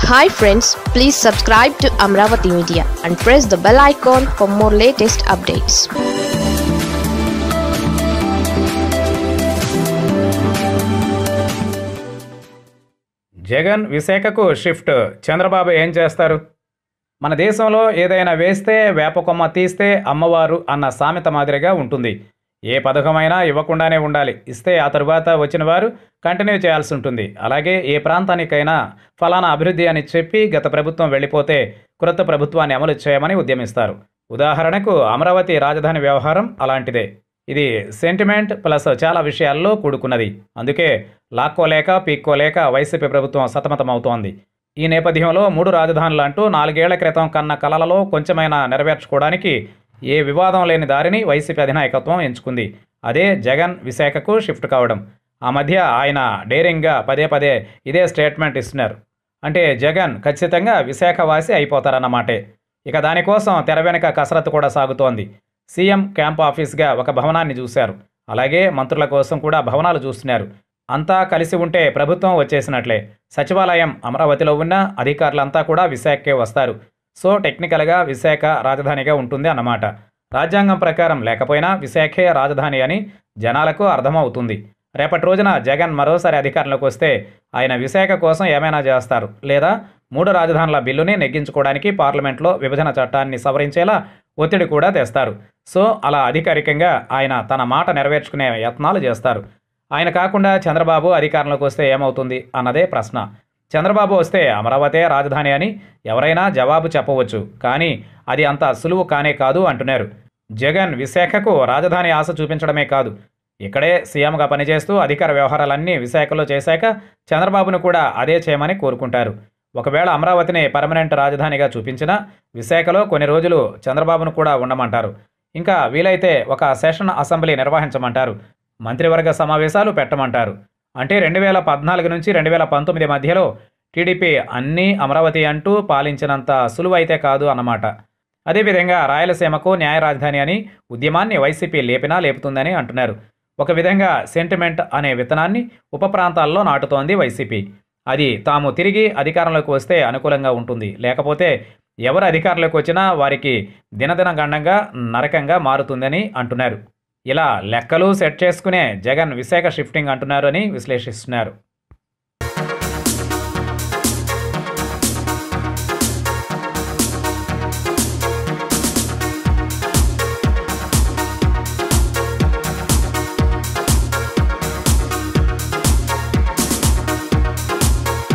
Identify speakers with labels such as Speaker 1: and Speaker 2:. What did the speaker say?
Speaker 1: hi friends please subscribe to Amaravati media and press the bell icon for more latest updates
Speaker 2: Jagan విశాఖకు shift Chandrababu ఏం చేస్తారు మన దేశంలో ఏదైనా వేస్తే వేపకొమ్మ తీస్తే అమ్మవారు అన్న సామెత మాదిరిగా ఉంటుంది ఏ పథకమైనా ఇవ్వకుండానే ఉండాలి ఇస్తే ఆ తరువాత వచ్చిన వారు కంటిన్యూ చేయాల్సి ఉంటుంది అలాగే ఏ ప్రాంతానికైనా ఫలానా అభివృద్ధి అని చెప్పి గత ప్రభుత్వం వెళ్ళిపోతే క్రొత్త ప్రభుత్వాన్ని అమలు చేయమని ఉద్యమిస్తారు ఉదాహరణకు అమరావతి రాజధాని వ్యవహారం అలాంటిదే ఇది సెంటిమెంట్ ప్లస్ చాలా విషయాల్లో కూడుకున్నది అందుకే లాక్కోలేక పీక్కోలేక వైసీపీ ప్రభుత్వం సతమతమవుతోంది ఈ నేపథ్యంలో మూడు రాజధానులు అంటూ నాలుగేళ్ల క్రితం కన్న కలలలో కొంచెమైనా నెరవేర్చుకోవడానికి ఏ వివాదం లేని దారిని వైసీపీ అధినాయకత్వం ఎంచుకుంది అదే జగన్ విశాఖకు షిఫ్ట్ కావడం ఆ మధ్య ఆయన డేరింగ్గా పదే పదే ఇదే స్టేట్మెంట్ ఇస్తున్నారు అంటే జగన్ ఖచ్చితంగా విశాఖ వాసి అయిపోతారన్నమాటే ఇక దానికోసం తెర వెనుక కసరత్తు కూడా సాగుతోంది సీఎం క్యాంప్ ఆఫీస్గా ఒక భవనాన్ని చూశారు అలాగే మంత్రుల కోసం కూడా భవనాలు చూస్తున్నారు అంతా కలిసి ఉంటే ప్రభుత్వం వచ్చేసినట్లే సచివాలయం అమరావతిలో ఉన్న అధికారులంతా కూడా విశాఖకే వస్తారు సో టెక్నికల్గా విశాఖ రాజధానిగా ఉంటుంది అన్నమాట రాజ్యాంగం ప్రకారం లేకపోయినా విశాఖే రాజధాని అని జనాలకు అర్థమవుతుంది రేపటి రోజున జగన్ మరోసారి అధికారంలోకి వస్తే ఆయన విశాఖ కోసం ఏమైనా చేస్తారు లేదా మూడు రాజధానుల బిల్లుని నెగ్గించుకోవడానికి పార్లమెంట్లో విభజన చట్టాన్ని సవరించేలా ఒత్తిడి కూడా తెస్తారు సో అలా అధికారికంగా ఆయన తన మాట నెరవేర్చుకునే యత్నాలు చేస్తారు ఆయన కాకుండా చంద్రబాబు అధికారంలోకి వస్తే ఏమవుతుంది అన్నదే ప్రశ్న చంద్రబాబు వస్తే అమరావతే రాజధాని అని ఎవరైనా జవాబు చెప్పవచ్చు కానీ అది అంత సులువు కానే కాదు అంటున్నారు జగన్ విశాఖకు రాజధాని ఆశ చూపించడమే కాదు ఇక్కడే సీఎంగా పనిచేస్తూ అధికార వ్యవహారాలన్నీ విశాఖలో చేశాక చంద్రబాబును కూడా అదే చేయమని కోరుకుంటారు ఒకవేళ అమరావతిని పర్మనెంట్ రాజధానిగా చూపించినా విశాఖలో కొన్ని రోజులు చంద్రబాబును కూడా ఉండమంటారు ఇంకా వీలైతే ఒక సెషన్ అసెంబ్లీ నిర్వహించమంటారు మంత్రివర్గ సమావేశాలు పెట్టమంటారు అంటే రెండు వేల పద్నాలుగు నుంచి రెండు వేల పంతొమ్మిది మధ్యలో టీడీపీ అన్నీ అమరావతి అంటూ పాలించినంత సులువైతే కాదు అన్నమాట అదేవిధంగా రాయలసీమకు న్యాయ రాజధాని అని ఉద్యమాన్ని వైసీపీ లేపినా లేపుతుందని అంటున్నారు ఒక విధంగా సెంటిమెంట్ అనే విత్తనాన్ని ఉప ప్రాంతాల్లో నాటుతోంది వైసీపీ అది తాము తిరిగి అధికారంలోకి వస్తే అనుకూలంగా ఉంటుంది లేకపోతే ఎవరు అధికారంలోకి వచ్చినా వారికి దినదిన గండంగా నరకంగా మారుతుందని అంటున్నారు ఇలా లెక్కలు సెట్ చేసుకునే జగన్ విశాఖ షిఫ్టింగ్ అంటున్నారు అని విశ్లేషిస్తున్నారు